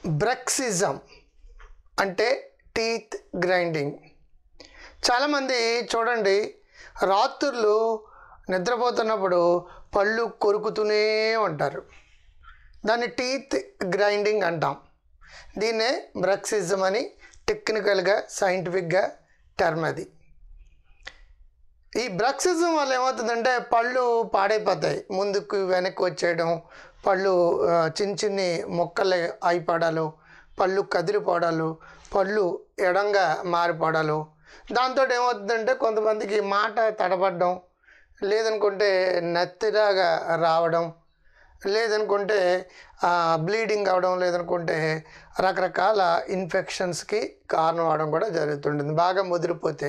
బ్రెక్సిజం అంటే teeth grinding చాలామంది చూడండి రాత్రులు నిద్రపోతున్నప్పుడు పళ్ళు కొరుకుతూనే ఉంటారు దాన్ని టీత్ గ్రైండింగ్ అంటాం దీన్నే బ్రక్సిజం అని టెక్నికల్గా సైంటిఫిక్గా టర్మ్ అది ఈ బ్రక్సిజం వల్ల ఏమవుతుందంటే పళ్ళు పాడైపోతాయి ముందుకు వెనక్కి వచ్చేయడం పళ్ళు ఆ, చిన్న చిన్ని మొక్కలు అయిపోవడాలు పళ్ళు కదిలిపోవడాలు పళ్ళు ఎడంగా మారిపోవడాలు దాంతో ఏమవుతుందంటే కొంతమందికి మాట తడబడడం లేదనుకుంటే నత్తిలాగా రావడం లేదనుకుంటే బ్లీడింగ్ అవడం లేదనుకుంటే రకరకాల ఇన్ఫెక్షన్స్కి కారణం అవడం కూడా జరుగుతుంటుంది బాగా ముదిరిపోతే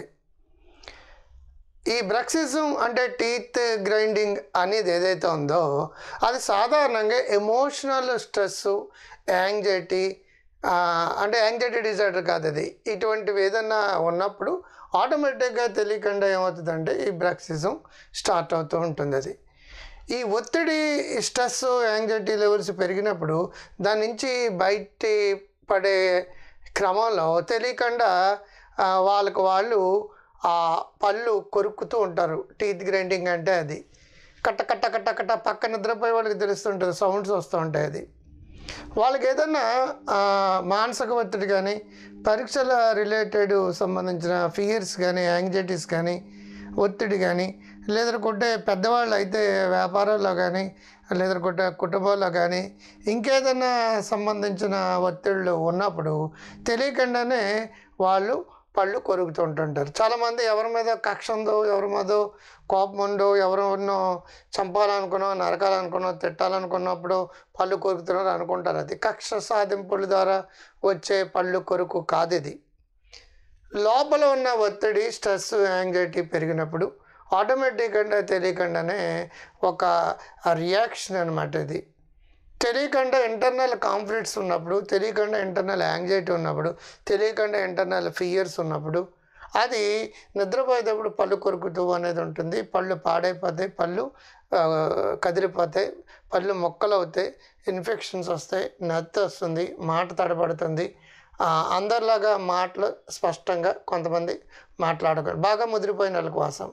ఈ బ్రక్సిజం అంటే టీత్ గ్రైండింగ్ అనేది ఏదైతే ఉందో అది సాధారణంగా ఎమోషనల్ స్ట్రెస్ యాంగ్జైటీ అంటే యాంగ్జైటీ డిజార్డర్ కాదు అది ఇటువంటివి ఏదన్నా ఉన్నప్పుడు ఆటోమేటిక్గా తెలియకుండా ఏమవుతుందంటే ఈ బ్రక్సిజం స్టార్ట్ అవుతూ ఉంటుంది అది ఈ ఒత్తిడి స్ట్రెస్ యాంగ్జైటీ లెవెల్స్ పెరిగినప్పుడు దాని నుంచి బయట పడే క్రమంలో తెలియకుండా ఆ, వాళ్ళకు వాళ్ళు ఆ పళ్ళు కొరుకుతూ ఉంటారు టీత్ గ్రైండింగ్ అంటే అది కట్ట కట్ట కట్ట కట్ట పక్క నిద్రపోయే వాళ్ళకి తెలుస్తుంటుంది సౌండ్స్ వస్తూ ఉంటాయి అది వాళ్ళకి ఏదన్నా ఆ, మానసిక ఒత్తిడి కానీ పరీక్షల రిలేటెడ్ సంబంధించిన ఫియర్స్ కానీ యాంగ్జైటీస్ కానీ ఒత్తిడి కానీ లేదనుకుంటే పెద్దవాళ్ళు అయితే వ్యాపారాల్లో కానీ లేదనుకుంటే కుటుంబాల్లో కానీ ఇంకేదైనా సంబంధించిన ఒత్తిళ్ళు ఉన్నప్పుడు తెలియకుండానే వాళ్ళు పళ్ళు కొరుకుతుంటుంటారు చాలామంది ఎవరి మీద కక్ష ఉందో ఎవరి మీద కోపం ఉందో ఎవరినో చంపాలనుకున్నో నరకాలనుకున్నో తిట్టాలనుకున్నప్పుడు పళ్ళు కొరుకుతున్నారు అనుకుంటారు అది కక్ష సాధింపుల ద్వారా వచ్చే పళ్ళు కొరుకు కాదు ఇది లోపల ఉన్న ఒత్తిడి స్ట్రెస్ యాంగ్జైటీ పెరిగినప్పుడు ఆటోమేటిక్గా తెలియకుండానే ఒక రియాక్షన్ అనమాట ఇది తెలియకుండా ఇంటర్నల్ కాన్ఫ్లిక్ట్స్ ఉన్నప్పుడు తెలియకుండా ఇంటర్నల్ యాంగ్జైటీ ఉన్నప్పుడు తెలియకుండా ఇంటర్నల్ ఫియర్స్ ఉన్నప్పుడు అది నిద్రపోయేటప్పుడు పళ్ళు కొరుకుతూ అనేది ఉంటుంది పళ్ళు పాడైపోతాయి పళ్ళు ఆ, కదిలిపోతాయి పళ్ళు మొక్కలు అవుతాయి ఇన్ఫెక్షన్స్ వస్తాయి నత్తి వస్తుంది మాట తడబడుతుంది ఆ, అందరిలాగా మాటలు స్పష్టంగా కొంతమంది మాట్లాడగలరు బాగా ముదిరిపోయిన వాళ్ళ కోసం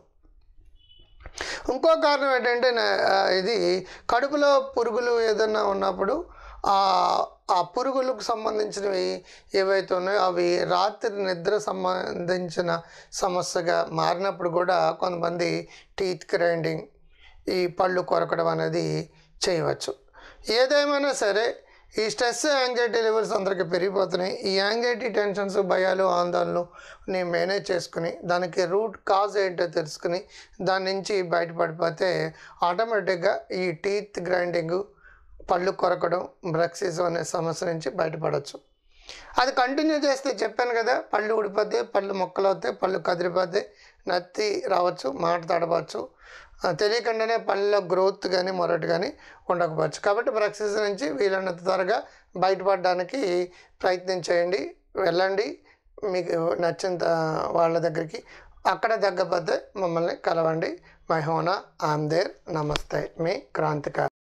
ఇంకో కారణం ఏంటంటే నా- ఆ, ఇది కడుపులో పురుగులు ఏదన్నా ఉన్నప్పుడు ఆ ఆ పురుగులకు సంబంధించినవి ఏవైతే ఉన్నాయో అవి రాత్రి నిద్ర సంబంధించిన సమస్యగా మారినప్పుడు కూడా కొంతమంది టీత్ గ్రైండింగ్ ఈ పళ్ళు కొరకడం అనేది చేయవచ్చు ఏదేమైనా సరే ఈ స్ట్రెస్ యాంగ్జైటీ లెవెల్స్ అందరికీ పెరిగిపోతున్నాయి ఈ యాంగ్జైటీ టెన్షన్స్ భయాలు ఆందోళనలు నేను మేనేజ్ చేసుకుని దానికి రూట్ కాజ్ ఏంటో తెలుసుకుని దాని నుంచి బయటపడిపోతే ఆటోమేటిక్గా ఈ టీత్ గ్రైండింగ్ పళ్ళు కొరకడం బ్రక్సిజం అనే సమస్య నుంచి బయటపడవచ్చు అది కంటిన్యూ చేస్తే చెప్పాను కదా పళ్ళు ఊడిపోతాయి పళ్ళు మొక్కలు అవుతాయి పళ్ళు కదిలిపోతాయి నత్తి రావచ్చు మాట తడవచ్చు ఆ, తెలియకుండానే పళ్ళలో గ్రోత్ కానీ మరొకటి కానీ ఉండకపోవచ్చు కాబట్టి బ్రక్సిస్ నుంచి వీలైనంత త్వరగా బయటపడడానికి ప్రయత్నం చేయండి వెళ్ళండి మీకు నచ్చిన త- వాళ్ళ దగ్గరికి అక్కడ తగ్గకపోతే మమ్మల్ని కలవండి మై హోనా ఆమ్ దేర్ నమస్తే మీ క్రాంతికారి